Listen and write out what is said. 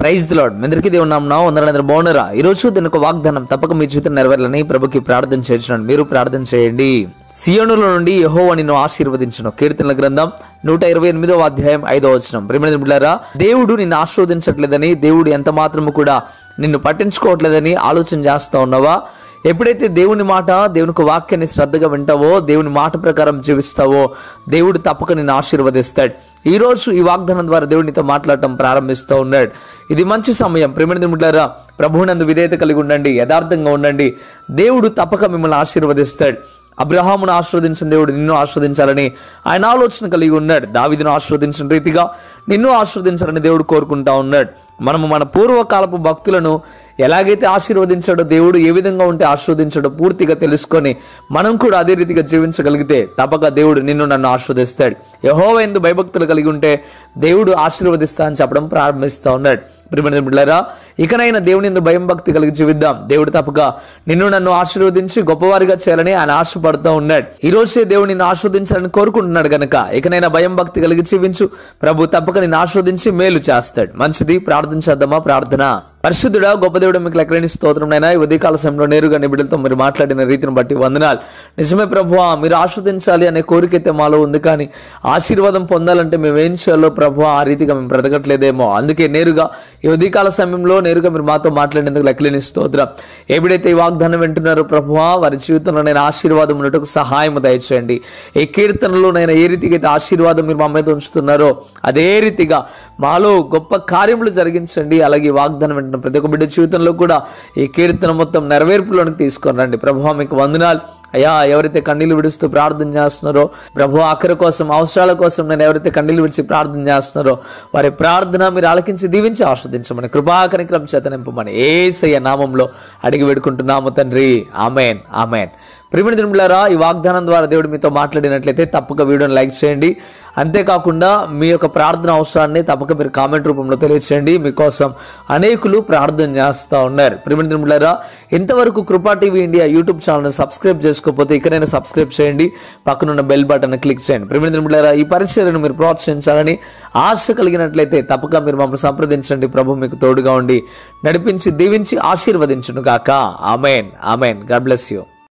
praise lord మీ అందరికీ దేవుని నామం వందరందరూ బాగున్నారా ఈ రోజు దీని ఒక వాగ్దానం తప్పక మీ జీవితం నెరవేరాలని ప్రభుకి ప్రార్థన చేస్తున్నాను మీరు ప్రార్థన చేయండి సియోనుల నుండి యెహోవా నిన్ను ఆశీర్వదించును కీర్తనల గ్రంథం నూట ఇరవై ఎనిమిదవ అధ్యాయం ఐదవ వచనం ప్రేమ బిడ్డారా దేవుడు నిన్ను ఆశీర్వదించట్లేదని దేవుడు ఎంత మాత్రము కూడా నిన్ను పట్టించుకోవట్లేదని ఆలోచన చేస్తా ఉన్నావా ఎప్పుడైతే దేవుని మాట దేవునికి వాక్యాన్ని శ్రద్ధగా వింటావో దేవుని మాట ప్రకారం జీవిస్తావో దేవుడు తప్పక నిన్ను ఆశీర్వదిస్తాడు ఈ రోజు ఈ వాగ్దానం ద్వారా దేవుడు నీతో మాట్లాడటం ప్రారంభిస్తూ ఉన్నాడు ఇది మంచి సమయం ప్రేమని ముట్లారా ప్రభువునందు విధేయత కలిగి ఉండండి యథార్థంగా ఉండండి దేవుడు తప్పక మిమ్మల్ని ఆశీర్వదిస్తాడు అబ్రహామును ఆశీర్వదించిన దేవుడు నిన్ను ఆశీర్వదించాలని ఆయన ఆలోచన కలిగి ఉన్నాడు దావిదిను ఆశీర్వదించిన రీతిగా నిన్ను ఆశీర్వదించాలని దేవుడు కోరుకుంటా ఉన్నాడు మనము మన పూర్వకాలపు భక్తులను ఎలాగైతే ఆశీర్వదించాడో దేవుడు ఏ విధంగా ఉంటే ఆశీర్వదించాడో పూర్తిగా తెలుసుకొని మనం కూడా అదే రీతిగా జీవించగలిగితే తప్పక దేవుడు నిన్ను నన్ను ఆశీర్వదిస్తాడు యహోవ ఎందు భయభక్తులు కలిగి ఉంటే దేవుడు ఆశీర్వదిస్తా అని చెప్పడం ప్రారంభిస్తూ ఉన్నాడు ప్రియమైన బిడ్డలారా ఇకనైనా దేవుని ఎందు భయం భక్తి కలిగి జీవిద్దాం దేవుడు తప్పక నిన్ను నన్ను ఆశీర్వదించి గొప్పవారిగా చేయాలని ఆయన ఆశపడుతూ ఉన్నాడు ఈ రోజే దేవుడు నిన్ను ఆస్వాదించాలని కోరుకుంటున్నాడు గనక ఇకనైనా భయం భక్తి కలిగి జీవించు ప్రభు తప్పక నిన్ను ఆస్వాదించి మేలు చేస్తాడు మంచిది ప్రార్థన చేద్దామా ప్రార్థన పరిశుద్ధుడా గొప్ప దేవుడు మీకు లెక్కలేని స్తోత్రం నైనా ఈ ఉదయకాల సమయంలో నేరుగా నిబిడలతో మీరు మాట్లాడిన రీతిని బట్టి వందనాలు నిజమే ప్రభు మీరు ఆస్వాదించాలి అనే కోరిక అయితే మాలో ఉంది కానీ ఆశీర్వాదం పొందాలంటే మేము ఏం చేయాలో ప్రభు ఆ రీతిగా మేము బ్రతకట్లేదేమో అందుకే నేరుగా ఈ ఉదయకాల సమయంలో నేరుగా మీరు మాతో మాట్లాడేందుకు లెక్కలేని స్తోత్రం ఎప్పుడైతే ఈ వాగ్దానం వింటున్నారో ప్రభు వారి జీవితంలో నేను ఆశీర్వాదం ఉన్నట్టుకు సహాయం దయచేయండి ఏ కీర్తనలో నేను ఏ రీతిగా అయితే ఆశీర్వాదం మీరు మా మీద ఉంచుతున్నారో అదే రీతిగా మాలో గొప్ప కార్యములు జరిగించండి అలాగే ఈ వాగ్దానం వింటున్న ప్రతి ఒక్క బిడ్డ జీవితంలో కూడా ఈ కీర్తన మొత్తం నెరవేర్పులోనికి తీసుకొని రండి ప్రభు మీకు వందనాలు అయ్యా ఎవరైతే కన్నీళ్లు విడుస్తూ ప్రార్థన చేస్తున్నారో ప్రభు ఆఖరి కోసం అవసరాల కోసం నేను ఎవరైతే కన్నీళ్లు విడిచి ప్రార్థన చేస్తున్నారో వారి ప్రార్థన మీరు ఆలకించి దీవించి ఆస్వాదించమని కృపాకనిక్రమ చేత నింపమని ఏసయ్య నామంలో అడిగి వేడుకుంటున్నాము తండ్రి ఆమెన్ ఆమెన్ ప్రిమిడి దినములారా ఈ వాగ్దానం ద్వారా దేవుడు మీతో మాట్లాడినట్లయితే తప్పక వీడియోని లైక్ చేయండి అంతేకాకుండా మీ యొక్క ప్రార్థన అవసరాన్ని తప్పక మీరు కామెంట్ రూపంలో తెలియచేయండి మీకోసం అనేకులు ప్రార్థన చేస్తూ ఉన్నారు ప్రిమిడి దినములారా ఇంతవరకు కృపా టీవీ ఇండియా యూట్యూబ్ ఛానల్ని సబ్స్క్రైబ్ చేసుకోకపోతే ఇకనైనా సబ్స్క్రైబ్ చేయండి పక్కనున్న బెల్ బటన్ క్లిక్ చేయండి ప్రిమిడి దినములారా ఈ పరిచయను మీరు ప్రోత్సహించాలని ఆశ కలిగినట్లయితే తప్పక మీరు మమ్మల్ని సంప్రదించండి ప్రభు మీకు తోడుగా ఉండి నడిపించి దీవించి ఆశీర్వదించును గాక amen amen God bless you